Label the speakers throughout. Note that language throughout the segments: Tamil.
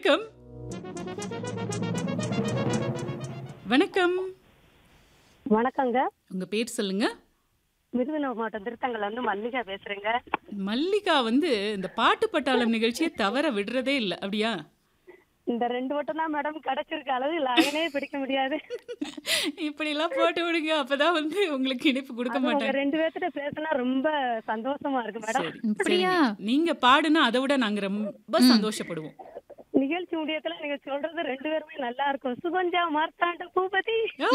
Speaker 1: வணக்கம் வணக்கம்
Speaker 2: வணக்கங்க
Speaker 1: உங்க பேர் சொல்லுங்க
Speaker 2: விருதுநகர் மாவட்டம் திருத்தங்கல்ல இருந்து மல்லிகா பேசுறேங்க
Speaker 1: மல்லிகா வந்து இந்த பாட்டு பட்டாளம் நிகழ்ச்சியை தவற விடுறதே இல்ல அப்படியா
Speaker 2: இந்த ரெண்டு வட்டம் தான் மேடம் கிடைச்சிருக்க அளவு லைனே பிடிக்க முடியாது
Speaker 1: இப்படி எல்லாம் போட்டு விடுங்க அப்பதான் வந்து உங்களுக்கு இணைப்பு கொடுக்க
Speaker 2: அதுவும் உங்க
Speaker 1: மாட்டாங்க
Speaker 2: ரெண்டு பேர்த்திட்ட பேசினா ரொம்ப சந்தோஷமா இருக்கு மேடம்
Speaker 1: சரி,
Speaker 3: அப்படியா?
Speaker 1: சரிங்க. நீங்க பாடுனா அதை விட நாங்க ரொம்ப சந்தோஷப்படுவோம்
Speaker 2: நிகழ்ச்சி முடியத்துல நீங்க சொல்றது ரெண்டு பேருமே நல்லா இருக்கும் சுகஞ்சா மார்த்தாண்ட பூபதி
Speaker 1: ஓ!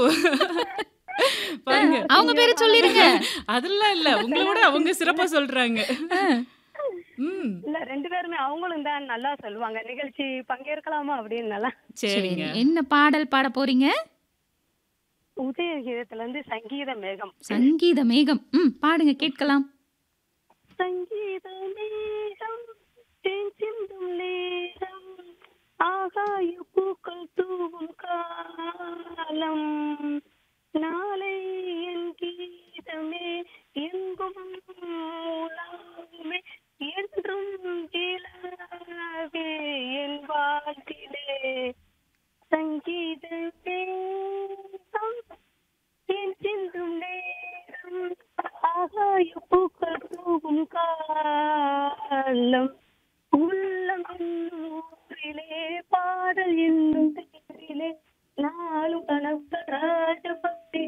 Speaker 1: பாருங்க
Speaker 3: அவங்க பேரை சொல்லிருங்க
Speaker 1: அதெல்லாம் இல்ல உங்களை விட அவங்க சிறப்பா சொல்றாங்க ம்
Speaker 2: இல்ல ரெண்டு பேருமே அவங்களும் தான் நல்லா சொல்லுவாங்க நிகழ்ச்சி பங்கேற்கலாமா அப்படின்னு நல்லா
Speaker 1: சரிங்க
Speaker 3: என்ன பாடல் பாட போறீங்க
Speaker 2: உதயகீதத்துல இருந்து சங்கீத மேகம்
Speaker 3: சங்கீத மேகம் ம் பாடுங்க கேட்கலாம்
Speaker 2: சங்கீத மேகம் தேன் சிந்தும் நேரம் ஆகாய பூக்கள் தூவும் காலம் நாளை என் கீதமே எங்கும் உலாவுமே என்றும் இலாவே என் வாழ்விலே சங்கீத மேகம் என் சிந்தும் நேரம் ஆகாய பூக்கள் தூவும் காலம் உள்ளம் என்னும் ஊரிலே பாடல் என்னும் தேரிலே நாளும் கனவு ராஜபக்தி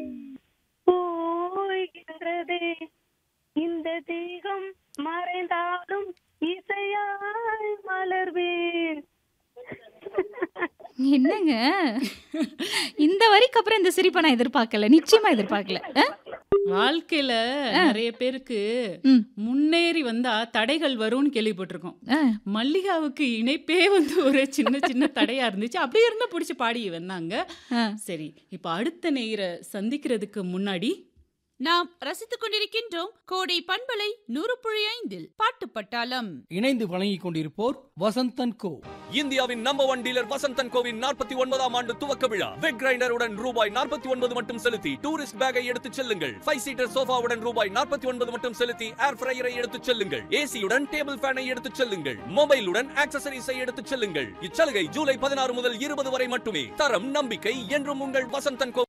Speaker 2: போய்கின்றதே இந்த தேகம் மறைந்தாலும் இசையாய் மலர்வேன்
Speaker 3: என்னங்க இந்த வரிக்கு அப்புறம் இந்த சிரிப்பை நான் எதிர்பார்க்கல நிச்சயமா எதிர்பார்க்கல ஆ?
Speaker 1: வாழ்க்கையில நிறைய பேருக்கு
Speaker 3: ம்.
Speaker 1: முன்னேறி வந்தா தடைகள் வரும்னு கேள்விப்பட்டிருக்கோம்
Speaker 3: ஆ.
Speaker 1: மல்லிகாவுக்கு இணைப்பே வந்து ஒரு சின்ன சின்ன தடையா இருந்துச்சு அப்படியே இருந்தா பிடிச்சி பாடி வந்தாங்க
Speaker 3: ஆ.
Speaker 1: சரி இப்ப அடுத்த நேர சந்திக்கிறதுக்கு முன்னாடி
Speaker 4: நாம் ரசித்துக் கொண்டிருக்கின்றோம் கோடை பண்பலை நூறு புள்ளி ஐந்தில் பாட்டு பட்டாளம்
Speaker 5: இணைந்து வழங்கிக் கொண்டிருப்போர் வசந்தன் கோ
Speaker 6: இந்தியாவின் நம்பர் ஒன் டீலர் வசந்தன் கோவின் நாற்பத்தி ஒன்பதாம் ஆண்டு துவக்க விழா வெக் கிரைண்டருடன் ரூபாய் நாற்பத்தி ஒன்பது மட்டும் செலுத்தி டூரிஸ்ட் பேக்கை எடுத்துச் செல்லுங்கள் ஃபைவ் சீட்டர் சோஃபாவுடன் ரூபாய் நாற்பத்தி ஒன்பது மட்டும் செலுத்தி ஏர் ஃப்ரையரை எடுத்துச் செல்லுங்கள் ஏசியுடன் டேபிள் ஃபேனை எடுத்துச் செல்லுங்கள் மொபைலுடன் ஆக்சசரிஸை எடுத்துச் செல்லுங்கள் இச்சலுகை ஜூலை பதினாறு முதல் இருபது வரை மட்டுமே தரம் நம்பிக்கை என்றும் உங்கள் வசந்தன் கோ